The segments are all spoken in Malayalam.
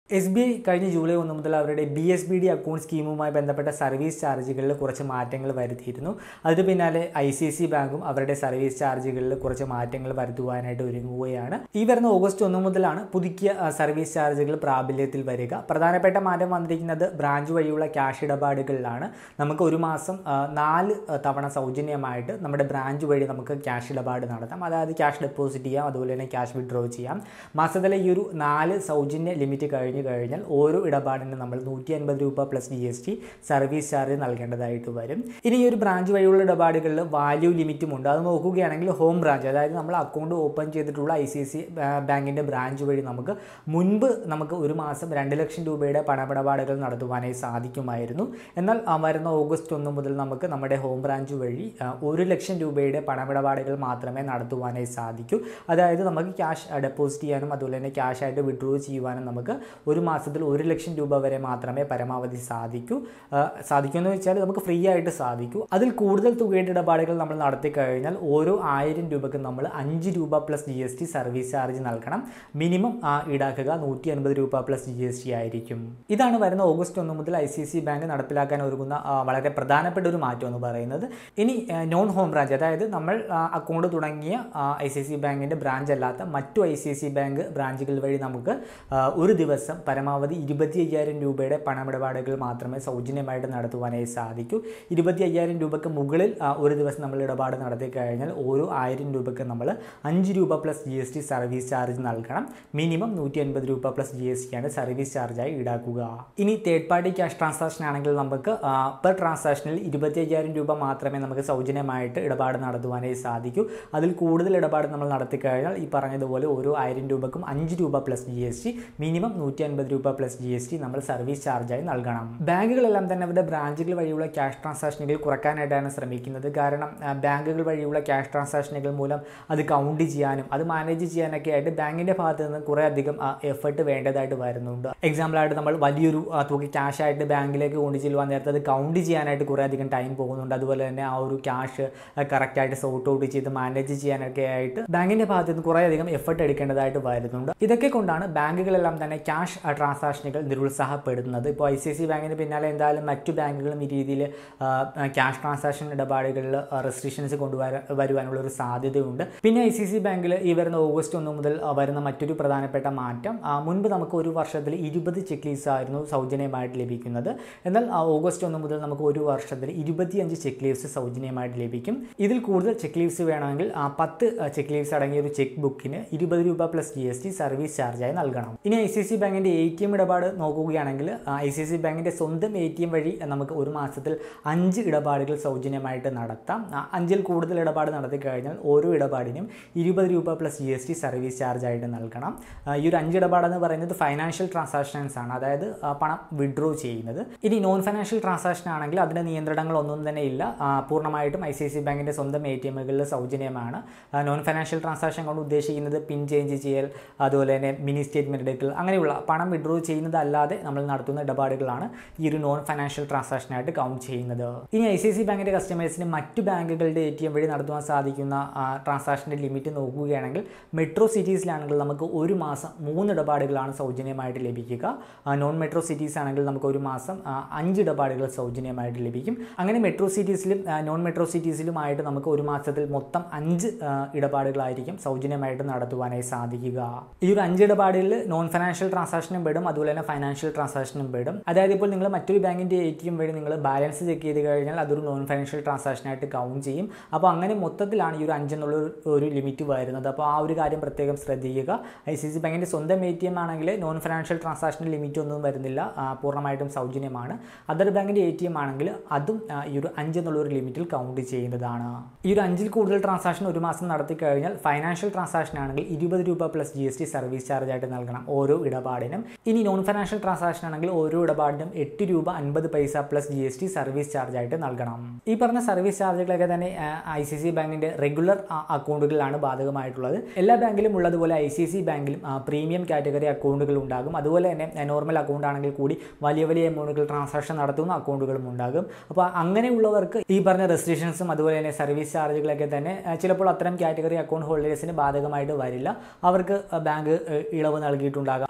എസ് ബി ഐ കഴിഞ്ഞ ജൂലൈ ഒന്ന് മുതൽ അവരുടെ B S B D account സ്കീമുമായി ബന്ധപ്പെട്ട സർവീസ് ചാർജുകളിൽ കുറച്ച് മാറ്റങ്ങൾ വരുത്തിയിരുന്നു അതിന് പിന്നാലെ ഐ സി സി ബാങ്കും അവരുടെ സർവീസ് ചാർജുകളിൽ കുറച്ച് മാറ്റങ്ങൾ വരുത്തുവാനായിട്ട് ഒരുങ്ങുകയാണ് ഈ വരുന്ന ഓഗസ്റ്റ് ഒന്ന് മുതലാണ് പുതുക്കിയ ആ, സർവീസ് ചാർജുകൾ പ്രാബല്യത്തിൽ വരിക പ്രധാനപ്പെട്ട മാറ്റം വന്നിരിക്കുന്നത് ബ്രാഞ്ച് വഴിയുള്ള ക്യാഷ് ഇടപാടുകളിലാണ് നമുക്ക് ഒരു മാസം ആ, നാല് ആ, തവണ സൗജന്യമായിട്ട് നമ്മുടെ ബ്രാഞ്ച് വഴി നമുക്ക് ക്യാഷ് ഇടപാട് നടത്താം അതായത് ക്യാഷ് ഡെപ്പോസിറ്റ് ചെയ്യാം അതുപോലെ തന്നെ ക്യാഷ് വിഡ്രോ ചെയ്യാം മാസത്തിലെ ഈ ഒരു നാല് സൗജന്യ ലിമിറ്റ് കഴിഞ്ഞ് കഴിഞ്ഞാൽ ഓരോ ഇടപാടിനും നമ്മൾ നൂറ്റി അൻപത് രൂപ plus G S T service charge നൽകേണ്ടതായിട്ട് വരും ഇനി ഈ ഒരു ബ്രാഞ്ച് വഴിയുള്ള ഇടപാടുകളിൽ വാല്യൂ ലിമിറ്റും ഉണ്ട് അത് നോക്കുകയാണെങ്കിൽ ഹോം ബ്രാഞ്ച് അതായത് നമ്മൾ അക്കൗണ്ട് ഓപ്പൺ ചെയ്തിട്ടുള്ള ഐ സി സി ബാങ്കിൻ്റെ ബ്രാഞ്ച് വഴി നമുക്ക് മുൻപ് നമുക്ക് ഒരു മാസം രണ്ട് ലക്ഷം രൂപയുടെ പണമിടപാടുകൾ നടത്തുവാനായി സാധിക്കുമായിരുന്നു എന്നാൽ ആ വരുന്ന ഓഗസ്റ്റ് ഒന്ന് മുതൽ നമുക്ക് നമ്മുടെ ഹോം ബ്രാഞ്ച് വഴി ആ, ഒരു ലക്ഷം രൂപയുടെ പണമിടപാടുകൾ മാത്രമേ നടത്തുവാനായി സാധിക്കൂ അതായത് നമുക്ക് ക്യാഷ് ഡെപ്പോസിറ്റ് ചെയ്യാനും അതുപോലെ തന്നെ ക്യാഷ് ആയിട്ട് വിഡ്രോ ചെയ്യുവാനും നമുക്ക് ഒരു മാസത്തിൽ ഒരു ലക്ഷം രൂപ വരെ മാത്രമേ പരമാവധി സാധിക്കൂ ആ, സാധിക്കുമെന്ന് വെച്ചാൽ നമുക്ക് ഫ്രീ ആയിട്ട് സാധിക്കൂ അതിൽ കൂടുതൽ തുകയുടെ ഇടപാടുകൾ നമ്മൾ നടത്തി കഴിഞ്ഞാൽ ഓരോ ആയിരം രൂപയ്ക്ക് നമ്മൾ അഞ്ച് രൂപ plus G S T service charge നൽകണം മിനിമം ഈടാക്കുക നൂറ്റി അൻപത് രൂപ പ്ലസ് ജി എസ് ടി ആയിരിക്കും ഇതാണ് വരുന്ന ഓഗസ്റ്റ് ഒന്ന് മുതൽ ഐ സി സി ബാങ്ക് നടപ്പിലാക്കാൻ ഒരുങ്ങുന്ന ആ, വളരെ പ്രധാനപ്പെട്ട ഒരു മാറ്റം എന്ന് പറയുന്നത് ഇനി നോൺ ഹോം ബ്രാഞ്ച് അതായത് നമ്മൾ അക്കൗണ്ട് തുടങ്ങിയ ഐ സി സി ബാങ്കിൻ്റെ ബ്രാഞ്ച് അല്ലാത്ത മറ്റു ഐ സി സി ബാങ്ക് ബ്രാഞ്ചുകൾ വഴി നമുക്ക് ആ, ഒരു ദിവസം പരമാവധി ഇരുപത്തി അയ്യായിരം രൂപയുടെ പണമിടപാടുകൾ മാത്രമേ സൗജന്യമായിട്ട് നടത്തുവാനായി സാധിക്കൂ ഇരുപത്തി അയ്യായിരം രൂപയ്ക്ക് മുകളിൽ ആ, ഒരു ദിവസം നമ്മൾ ഇടപാട് നടത്തി കഴിഞ്ഞാൽ ഓരോ ആയിരം രൂപയ്ക്ക് നമ്മൾ അഞ്ച് രൂപ plus G S T service charge നൽകണം മിനിമം നൂറ്റി അൻപത് രൂപ പ്ലസ് ജി എസ് ടി ആണ് സർവീസ് ചാർജായി ഈടാക്കുക ഇനി തേർഡ് പാർട്ടി ക്യാഷ് ട്രാൻസാക്ഷൻ ആണെങ്കിൽ നമുക്ക് പെർ ട്രാൻസാക്ഷനിൽ ഇരുപത്തി അയ്യായിരം രൂപ മാത്രമേ നമുക്ക് സൗജന്യമായിട്ട് ഇടപാട് നടത്തുവാനായി സാധിക്കൂ അതിൽ കൂടുതൽ ഇടപാട് നമ്മൾ നടത്തി കഴിഞ്ഞാൽ ഈ പറഞ്ഞതുപോലെ ഓരോ ആയിരം രൂപക്കും അഞ്ച് രൂപ plus G S T minimum നൂറ്റി അൻപത് രൂപ പ്ലസ് ജി എസ് ടി നമ്മൾ സർവീസ് ചാർജായി നൽകണം ബാങ്കുകളെല്ലാം തന്നെ അവരുടെ ബ്രാഞ്ചുകൾ വഴിയുള്ള ക്യാഷ് ട്രാൻസാക്ഷനുകൾ കുറയ്ക്കാനായിട്ടാണ് ശ്രമിക്കുന്നത് കാരണം ആ, ബാങ്കുകൾ വഴിയുള്ള ക്യാഷ് ട്രാൻസാക്ഷനുകൾ മൂലം അത് കൗണ്ട് ചെയ്യാനും അത് മാനേജ് ചെയ്യാനൊക്കെ ആയിട്ട് ബാങ്കിൻ്റെ ഭാഗത്ത് നിന്ന് കുറേ അധികം എഫർട്ട് വേണ്ടതായിട്ട് വരുന്നുണ്ട് എക്സാമ്പിളായിട്ട് നമ്മൾ വലിയൊരു ആ, തുക ക്യാഷ് ആയിട്ട് ബാങ്കിലേക്ക് കൊണ്ടു ചെല്ലുവാൻ നേരത്തെ അത് കൗണ്ട് ചെയ്യാനായിട്ട് കുറേ അധികം ടൈം പോകുന്നുണ്ട് അതുപോലെ തന്നെ ആ ഒരു ക്യാഷ് കറക്റ്റായിട്ട് സോർട്ട് ഔട്ട് ചെയ്ത് മാനേജ് ചെയ്യാനൊക്കെ ആയിട്ട് ബാങ്കിൻ്റെ ഭാഗത്ത് നിന്ന് കുറേ അധികം എഫർട്ട് എടുക്കേണ്ടതായിട്ട് വരുന്നുണ്ട് ഇതൊക്കെ കൊണ്ടാണ് ബാങ്കുകളെല്ലാം തന്നെ ക്യാഷ് ട്രാൻസാക്ഷനുകൾ നിരുത്സാഹപ്പെടുന്നത് ഇപ്പോൾ ഐ സി സി ബാങ്കിന് പിന്നാലെ എന്തായാലും മറ്റു ബാങ്കുകളും ഈ രീതിയിൽ ക്യാഷ് ട്രാൻസാക്ഷൻ ഇടപാടുകളിൽ റെസ്ട്രിക്ഷൻസ് കൊണ്ടുവരാൻ വരുവാനുള്ള ഒരു സാധ്യതയുണ്ട് പിന്നെ ഐ സി സി ബാങ്കിൽ ഈ വരുന്ന ഓഗസ്റ്റ് ഒന്ന് മുതൽ ആ, വരുന്ന മറ്റൊരു പ്രധാനപ്പെട്ട മാറ്റം ആ, മുൻപ് നമുക്ക് ഒരു വർഷത്തിൽ ഇരുപത് ചെക്ക് ലീവ്സ് ആയിരുന്നു സൗജന്യമായിട്ട് ലഭിക്കുന്നത് എന്നാൽ ആ, ഓഗസ്റ്റ് ഒന്ന് മുതൽ നമുക്ക് ഒരു വർഷത്തിൽ ഇരുപത്തിയഞ്ച് ചെക്ക് ലീവ്സ് സൗജന്യമായിട്ട് ലഭിക്കും ഇതിൽ കൂടുതൽ ചെക്ക് ലീവ്സ് വേണമെങ്കിൽ ആ, പത്ത് ചെക്ക് ലീവ്സ് അടങ്ങിയ ഒരു ചെക്ക് ബുക്കിന് ഇരുപത് രൂപ plus G S T service ചാർജായി നൽകണം ഇനി ഐ സി സി ബാങ്കിൻ്റെ എ ടി എം ഇടപാട് നോക്കുകയാണെങ്കിൽ ഐ സി സി ബാങ്കിൻ്റെ സ്വന്തം എ ടി എം വഴി നമുക്ക് ഒരു മാസത്തിൽ അഞ്ച് ഇടപാടുകൾ സൗജന്യമായിട്ട് നടത്താം ആ, അഞ്ചിൽ കൂടുതൽ ഇടപാട് നടത്തി കഴിഞ്ഞാൽ ഓരോ ഇടപാടിനും ഇരുപത് രൂപ plus G S T service ചാർജായിട്ട് നൽകണം ആ, ഈ ഒരു അഞ്ച് ഇടപാടെന്ന് പറയുന്നത് ഫൈനാൻഷ്യൽ ട്രാൻസാക്ഷൻസ് ആണ് അതായത് ആ, പണം വിഡ്രോ ചെയ്യുന്നത് ഇനി നോൺ ഫൈനാൻഷ്യൽ ട്രാൻസാക്ഷൻ ആണെങ്കിൽ അതിൻ്റെ നിയന്ത്രണങ്ങളൊന്നും തന്നെ ഇല്ല ആ, പൂർണ്ണമായിട്ടും ഐ സി ഐ സി ബാങ്കിൻ്റെ സ്വന്തം എ ടി എമ്മുകളിൽ സൗജന്യമാണ് നോൺ ഫൈനാൻഷ്യൽ ട്രാൻസാക്ഷൻ കൊണ്ട് ഉദ്ദേശിക്കുന്നത് പിൻ ചേഞ്ച് ചെയ്യൽ അതുപോലെ തന്നെ മിനി സ്റ്റേറ്റ്മെൻറ്റ് എടുക്കൽ അങ്ങനെയുള്ള പണം വിഡ്രോ ചെയ്യുന്നതല്ലാതെ നമ്മൾ നടത്തുന്ന ഇടപാടുകളാണ് ഈ ഒരു നോൺ ഫൈനാൻഷ്യൽ ട്രാൻസാക്ഷനായിട്ട് കൗണ്ട് ചെയ്യുന്നത് ഇനി ഐ സി ഐ സി ബാങ്കിൻ്റെ കസ്റ്റമേഴ്സിന് മറ്റു ബാങ്കുകളുടെ എ ടി എം വഴി നടത്തുവാൻ സാധിക്കുന്ന ട്രാൻസാക്ഷൻ്റെ ലിമിറ്റ് നോക്കുകയാണെങ്കിൽ മെട്രോ സിറ്റീസിലാണെങ്കിൽ നമുക്ക് ഒരു മാസം മൂന്ന് ഇടപാടുകളാണ് സൗജന്യമായിട്ട് ലഭിക്കുക നോൺ മെട്രോ സിറ്റീസ് ആണെങ്കിൽ നമുക്ക് ഒരു മാസം ആ, അഞ്ച് ഇടപാടുകൾ സൗജന്യമായിട്ട് ലഭിക്കും അങ്ങനെ മെട്രോ സിറ്റീസിലും നോൺ മെട്രോ സിറ്റീസിലുമായിട്ട് നമുക്ക് ഒരു മാസത്തിൽ മൊത്തം അഞ്ച് ആ, ഇടപാടുകളായിരിക്കും സൗജന്യമായിട്ട് നടത്തുവാനായി സാധിക്കുക ഈ ഒരു അഞ്ച് ഇടപാടുകളിൽ നോൺ ഫൈനാൻഷ്യൽ ട്രാൻസാക്ഷനും പെടും അതുപോലെ തന്നെ ഫൈനാൻഷ്യൽ ട്രാൻസാക്ഷനും പെടും അതായത് ഇപ്പോൾ നിങ്ങൾ മറ്റൊരു ബാങ്കിൻ്റെ എ ടി എം വഴി നിങ്ങൾ ബാലൻസ് ചെക്ക് ചെയ്ത് കഴിഞ്ഞാൽ അതൊരു നോൺ ഫൈനാൻഷ്യൽ ട്രാൻസാക്ഷനായിട്ട് കൗണ്ട് ചെയ്യും അപ്പോൾ അങ്ങനെ മൊത്തത്തിലാണ് ഈ ഒരു അഞ്ചെന്നുള്ള ഒരു- ഒരു ലിമിറ്റ് വരുന്നത് അപ്പോൾ ആ ഒരു കാര്യം പ്രത്യേകം ശ്രദ്ധിക്കുക ഐ സി സി ബാങ്കിൻ്റെ സ്വന്തം എ ടി എം ആണെങ്കിൽ നോൺ ഫൈനാൻഷ്യൽ ട്രാൻസാക്ഷൻ ലിമിറ്റ് ഒന്നും വരുന്നില്ല ആ, പൂർണ്ണമായിട്ടും സൗജന്യമാണ് അതർ ബാങ്കിൻ്റെ എ ടി എം ആണെങ്കിൽ അതും ആ, ഈ ഒരു അഞ്ച് എന്നുള്ള ഒരു ലിമിറ്റിൽ കൗണ്ട് ചെയ്യുന്നതാണ് ഈ ഒരു അഞ്ചിൽ കൂടുതൽ ട്രാൻസാക്ഷൻ ഒരു മാസം നടത്തി കഴിഞ്ഞാൽ ഫൈനാൻഷ്യൽ ട്രാൻസാക്ഷൻ ആണെങ്കിൽ ഇരുപത് രൂപ plus G S T service charge ആയിട്ട് നൽകണം ഓരോ ഇടപാടിനും ഇനി നോൺ ഫൈനാൻഷ്യൽ ട്രാൻസാക്ഷൻ ആണെങ്കിൽ ഓരോ ഇടപാടിനും എട്ട് രൂപ അൻപത് പൈസ plus G S T service charge ആയിട്ട് നൽകണം ഈ പറഞ്ഞ സർവീസ് ചാർജുകളൊക്കെ തന്നെ ഐ സി സി ബാങ്കിൻ്റെ റെഗുലർ അക്കൗണ്ടുകളിലാണ് ബാധകമായിട്ടുള്ളത് എല്ലാ ബാങ്കിലും ഉള്ളതുപോലെ ഐ സി സി ബാങ്കിലും പ്രീമിയം കാറ്റഗറി അക്കൗണ്ടുകൾ ഉണ്ടാകും അതുപോലെ തന്നെ നോർമൽ അക്കൗണ്ട് ആണെങ്കിൽ കൂടി വലിയ വലിയ എമൗണ്ടുകൾ ട്രാൻസാക്ഷൻ നടത്തുന്ന അക്കൗണ്ടുകളും ഉണ്ടാകും അപ്പോൾ അങ്ങനെയുള്ളവർക്ക് ഈ പറഞ്ഞ റെസ്ട്രിക്ഷൻസും അതുപോലെ തന്നെ സർവീസ് ചാർജുകളൊക്കെ തന്നെ ആ, ചിലപ്പോൾ അത്തരം കാറ്റഗറി അക്കൗണ്ട് ഹോൾഡേഴ്സിന് ബാധകമായിട്ട് വരില്ല അവർക്ക് ബാങ്ക് ഇളവ് നൽകിയിട്ടുണ്ടാകാം അതായത് ഇപ്പോൾ ഒരു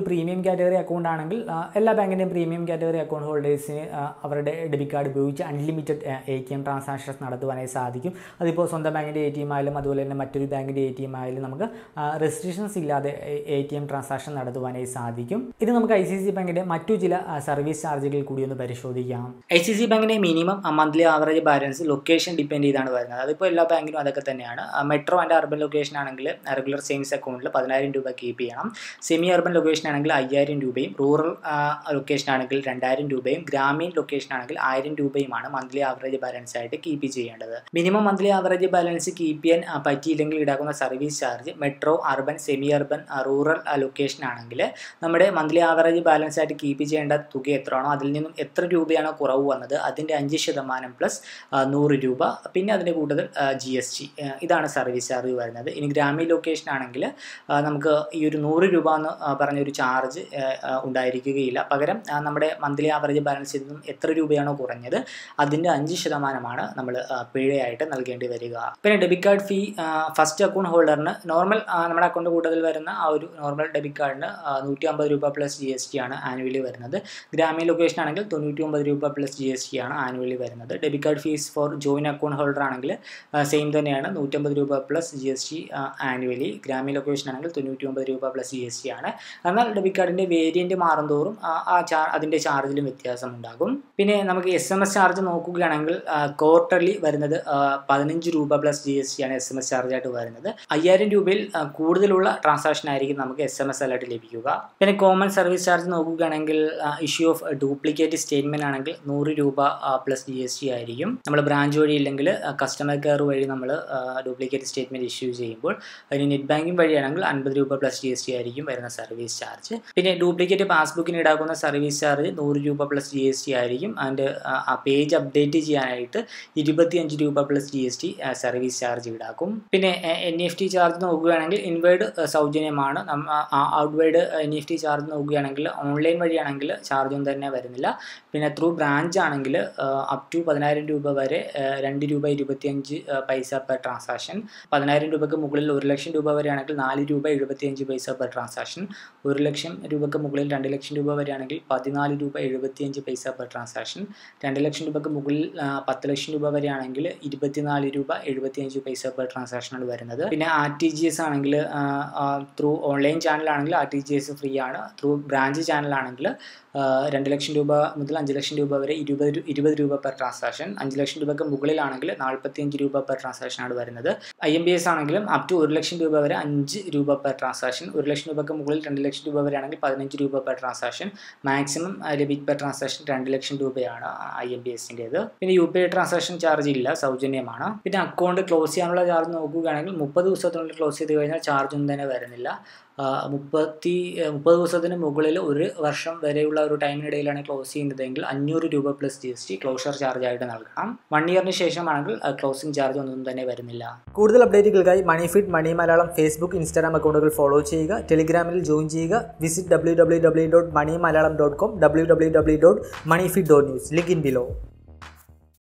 ഒരു പ്രീമിയം കാറ്റഗറി അക്കൗണ്ട് ആണെങ്കിൽ ആ, എല്ലാ ബാങ്കിൻ്റെയും പ്രീമിയം കാറ്റഗറി അക്കൗണ്ട് ഹോൾഡേഴ്സിന് ആ, അവരുടെ ഡെബിറ്റ് കാർഡ് ഉപയോഗിച്ച് unlimited A T M transactions നടത്തുവാനായി സാധിക്കും അതിപ്പോൾ സ്വന്തം ബാങ്കിൻ്റെ എ ടി എം ആയാലും അതുപോലെ തന്നെ മറ്റൊരു ബാങ്കിൻ്റെ എ ടി എം ആയാലും നമുക്ക് റെസ്ട്രിക്ഷൻസ് ഇല്ലാതെ എ ടി എം ട്രാൻസാക്ഷൻ നടത്തുവാനായി സാധിക്കും ഇത് നമുക്ക് ഐ സി സി ബാങ്കിൻ്റെ മറ്റു ചില ആ, സർവീസ് ചാർജുകൾ കൂടി ഒന്ന് പരിശോധിക്കാം ഐ സി സി ബാങ്കിൻ്റെ minimum monthly average balance location depend ചെയ്താണ് വരുന്നത് അതിപ്പോൾ എല്ലാ ബാങ്കിലും അതൊക്കെ തന്നെയാണ് മെട്രോ ആൻഡ് അർബൻ ലൊക്കേഷൻ ആണെങ്കിൽ റെഗുലർ സേവിങ്സ് അക്കൗണ്ടിൽ പതിനായിരം രൂപ കീപ്പ് ചെയ്യണം സെമി അർബൻ ലൊക്കേഷൻ ആണെങ്കിൽ അയ്യായിരം രൂപയും റൂറൽ ലൊക്കേഷൻ ആണെങ്കിൽ രണ്ടായിരം രൂപയും ഗ്രാമീൺ ലൊക്കേഷൻ ആണെങ്കിൽ ആയിരം രൂപയുമാണ് മന്ത്ലി ആവറേജ് ബാലൻസ് ആയിട്ട് കീപ്പ് ചെയ്യേണ്ടത് minimum monthly average balance keep ചെയ്യാൻ ആ, പറ്റിയില്ലെങ്കിൽ ഈടാക്കുന്ന service charge metro urban semi urban rural location ആണെങ്കിൽ നമ്മുടെ മന്ത്ലി ആവറേജ് ബാലൻസ് ആയിട്ട് കീപ്പ് ചെയ്യേണ്ട തുക എത്രയാണോ അതിൽ നിന്നും എത്ര രൂപയാണോ കുറവ് വന്നത് അതിൻ്റെ അഞ്ച് ശതമാനം പ്ലസ് നൂറ് രൂപ പിന്നെ അതിൻ്റെ കൂടുതൽ ജി എസ് ടി ഇതാണ് സർവീസ് ചാർജ് വരുന്നത് ഇനി ഗ്രാമീൺ ലൊക്കേഷൻ ആണെങ്കിൽ ആ, നമുക്ക് ഈ ഒരു നൂറ് രൂപ എന്ന് ആ, പറഞ്ഞൊരു ചാർജ് ഉണ്ടായിരിക്കുകയില്ല പകരം ആ, നമ്മുടെ മന്ത്ലി ആവറേജ് ബാലൻസിൽ നിന്നും എത്ര രൂപയാണോ കുറഞ്ഞത് അതിൻ്റെ അഞ്ച് ശതമാനമാണ് നമ്മൾ പിഴയായിട്ട് നൽകേണ്ടി വരിക പിന്നെ debit card fee first account ഹോൾഡറിന് നോർമൽ നമ്മുടെ അക്കൗണ്ട് കൂട്ടത്തിൽ വരുന്ന ആ ഒരു നോർമൽ ഡെബിറ്റ് കാർഡിന് നൂറ്റി അമ്പത് രൂപ പ്ലസ് ജി എസ് ടി ആണ് ആനുവലി വരുന്നത് ഗ്രാമീൺ ലൊക്കേഷൻ ആണെങ്കിൽ തൊണ്ണൂറ്റി ഒമ്പത് രൂപ പ്ലസ് ജി എസ് ടി ആണ് ആനുവലി വരുന്നത് debit card fees for join account holder ആണെങ്കിൽ സെയിം തന്നെയാണ് നൂറ്റമ്പത് രൂപ plus G S T annually Grameen location ആണെങ്കിൽ തൊണ്ണൂറ്റി ഒമ്പത് രൂപ പ്ലസ് ജി എസ് ടി ആണ് എന്നാൽ ഡെബിറ്റ് കാർഡിൻ്റെ വേരിയൻറ്റ് മാറുന്തോറും ആ, ആ ചാ അതിൻ്റെ ചാർജിലും വ്യത്യാസം ഉണ്ടാകും പിന്നെ നമുക്ക് എസ് എം എസ് ചാർജ് നോക്കുകയാണെങ്കിൽ ക്വാർട്ടർലി വരുന്നത് ആ, പതിനഞ്ച് രൂപ പ്ലസ് ജി എസ് ടി ആണ് എസ് എം എസ് ചാർജ് ആയിട്ട് വരുന്നത് അയ്യായിരം രൂപയിൽ ആ, കൂടുതലുള്ള ട്രാൻസാക്ഷൻ ആയിരിക്കും നമുക്ക് എസ് എം എസ് ആയിട്ട് ലഭിക്കുക പിന്നെ കോമൺ സർവീസ് ചാർജ് നോക്കുകയാണെങ്കിൽ ഇഷ്യൂ ഓഫ് ഡ്യൂപ്ലിക്കേറ്റ് സ്റ്റേറ്റ്മെന്റ് ആണെങ്കിൽ നൂറ് രൂപ പ്ലസ് ജി എസ് ടി ആയിരിക്കും നമ്മൾ ബ്രാഞ്ച് വഴി ഇല്ലെങ്കിൽ കസ്റ്റമർ കെയർ വഴി നമ്മൾ ഡ്യൂപ്ലിക്കേറ്റ് സ്റ്റേറ്റ്മെന്റ് ഇഷ്യൂ ചെയ്യുമ്പോൾ അതിന് നെറ്റ് ബാങ്കിങ് വഴിയാണെങ്കിൽ അൻപത് രൂപ പ്ലസ് ജി എസ് ടി ആയിരിക്കും വരുന്ന സർവീസ് ചാർജ് പിന്നെ ഡ്യൂപ്ലിക്കേറ്റ് പാസ്ബുക്കിന് ഈടാക്കുന്ന സർവീസ് ചാർജ് നൂറ് രൂപ പ്ലസ് ജി എസ് ടി ആയിരിക്കും അതിൻ്റെ ആ പേജ് അപ്ഡേറ്റ് ചെയ്യാനായിട്ട് ഇരുപത്തിയഞ്ച് രൂപ plus G S T service charge ഈടാക്കും പിന്നെ എൻ എഫ് ടി ചാർജ് നോക്കുകയാണെങ്കിൽ ഇൻവേർഡ് സൗജന്യമാണ് outward N F T charge നോക്കുകയാണെങ്കിൽ ഓൺലൈൻ വഴിയാണെങ്കിൽ ചാർജൊന്നും തന്നെ വരുന്നില്ല പിന്നെ ത്രൂ ബ്രാഞ്ച് ആണെങ്കിൽ അപ് ടു പതിനായിരം രൂപ വരെ ആ, രണ്ട് രൂപ ഇരുപത്തിയഞ്ച് ആ, പൈസ പെർ ട്രാൻസാക്ഷൻ പതിനായിരം രൂപയ്ക്ക് മുകളിൽ ഒരു ലക്ഷം രൂപ വരെയാണെങ്കിൽ നാല് രൂപ എഴുപത്തിയഞ്ച് പൈസ പെർ ട്രാൻസാക്ഷൻ ഒരു ലക്ഷം രൂപയ്ക്ക് മുകളിൽ രണ്ട് ലക്ഷം രൂപ വരെയാണെങ്കിൽ പതിനാല് രൂപ എഴുപത്തിയഞ്ച് പൈസ പെർ ട്രാൻസാക്ഷൻ രണ്ട് ലക്ഷം രൂപയ്ക്ക് മുകളിൽ ആ, പത്ത് ലക്ഷം രൂപ വരെയാണെങ്കിൽ ഇരുപത്തിനാല് രൂപ എഴുപത്തിയഞ്ച് പൈസ പെർ ട്രാൻസാക്ഷനാണ് വരുന്നത് പിന്നെ ആർ ടി ജി എസ് ആണെങ്കിൽ ത്രൂ ഓൺലൈൻ ചാനലാണെങ്കിൽ R T G S free ആണ് ത്രൂ ബ്രാഞ്ച് ചാനലാണെങ്കിൽ രണ്ട് ലക്ഷം രൂപ മുതൽ അഞ്ച് ലക്ഷം രൂപ വരെ ഇരുപത് രു- ഇരുപത് രൂപ പെർ ട്രാൻസാക്ഷൻ അഞ്ച് ലക്ഷം രൂപയ്ക്ക് മുകളിലാണെങ്കിൽ നാൽപ്പത്തിയഞ്ച് രൂപ പെർ ട്രാൻസാക്ഷൻ ആണ് വരുന്നത് ഐ എം ബി എസ് ആണെങ്കിലും അപ് ടു ഒരു ലക്ഷം രൂപ വരെ അഞ്ച് രൂപ പെർ ട്രാൻസാക്ഷൻ ഒരു ലക്ഷം രൂപയ്ക്ക് മുകളിൽ രണ്ട് ലക്ഷം രൂപ വരെ ആണെങ്കിൽ പതിനഞ്ച് രൂപ per transaction maximum limit per transaction രണ്ട് ലക്ഷം രൂപയാണ് ഐ എം ബി എസിൻ്റേത് പിന്നെ U P I transaction charge ഇല്ല സൗജന്യമാണ് പിന്നെ അക്കൗണ്ട് ക്ലോസ് ചെയ്യാനുള്ള ചാർജ് നോക്കുകയാണെങ്കിൽ മുപ്പത് ദിവസത്തിനുള്ളിൽ ക്ലോസ് ചെയ്ത് കഴിഞ്ഞാൽ ചാർജ് ഒന്നും തന്നെ വരുന്നില്ല ആ, മുപ്പത്തി മുപ്പത് ദിവസത്തിന് മുകളിൽ ഒരു വർഷം വരെയുള്ള ഒരു ടൈമിനിടയിലാണ് ക്ലോസ് ചെയ്യുന്നതെങ്കിൽ അഞ്ഞൂറ് രൂപ plus G S T closure charge ആയിട്ട് നൽകണം വൺ ഇയറിന് ശേഷമാണെങ്കിൽ ക്ലോസിംഗ് ചാർജ് ഒന്നും തന്നെ വരുന്നില്ല കൂടുതൽ അപ്ഡേറ്റുകൾക്കായി money fit money Malayalam Facebook Instagram അക്കൗണ്ടുകൾ ഫോളോ ചെയ്യുക ടെലിഗ്രാമിൽ ജോയിൻ ചെയ്യുക visit W W W dot money Malayalam dot com W W W dot money fit dot news link in below